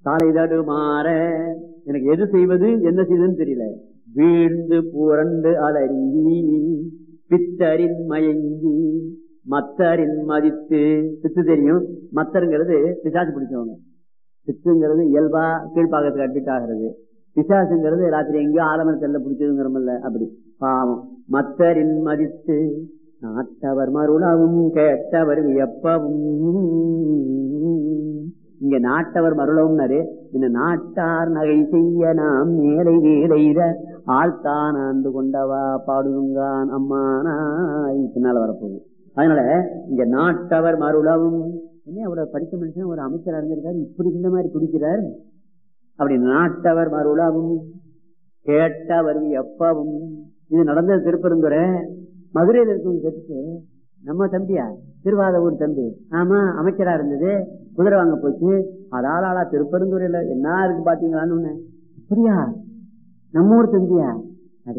தலை தடுமாற எனக்கு எது செய்வது என்ன செய்வதுன்னு தெரியல வீழ்ந்து புரண்டு அலறி பித்தரின் மயங்கி மத்தரின் மதித்து பித்து தெரியும் மத்தருங்கிறது பிசாசு பிடிச்சவங்க பித்துங்கிறது இயல்பா கீழ்ப்பாக்கத்துக்கு அட்மிட் ஆகிறது பிசாசுங்கிறது ராத்திரி எங்கேயோ ஆலமர செல்ல பிடிச்சதுங்கிறமல்ல அப்படி பாவம் மத்தரின் மதித்து நாட்டவர் மருளவும் கேட்டவர் வியப்பவும் இங்க நாட்டவர் மருளவும்னாரு இந்த நாட்டார் நகை செய்ய நாம் மேலை வேலையிட ஆழ்த்தான் ஆண்டு கொண்டவா பாடுங்கான் அம்மானாய் பின்னால வரப்போகுது அதனால இங்க நாட்டவர் மருளவும் என்ன அவ்வளவு படித்த மனுஷன் ஒரு அமைச்சர் அறிஞ்சிருக்காரு இப்படி இந்த மாதிரி குடிக்கிறார் அப்படி நாட்டவர் மருளவும் கேட்டவர் எப்பவும் இது நடந்தது திருப்பெருந்துறை மதுரையில் இருக்கவங்க கேட்டுட்டு நம்ம தம்பியா திருவாத ஊர் தம்பி ஆமா அமைச்சரா இருந்தது குதிரை வாங்க போச்சு அதால ஆளா திருப்பெருந்துறையில என்ன இருக்கு பாத்தீங்களான்னு அப்படியா நம்ம ஊர் தம்பியா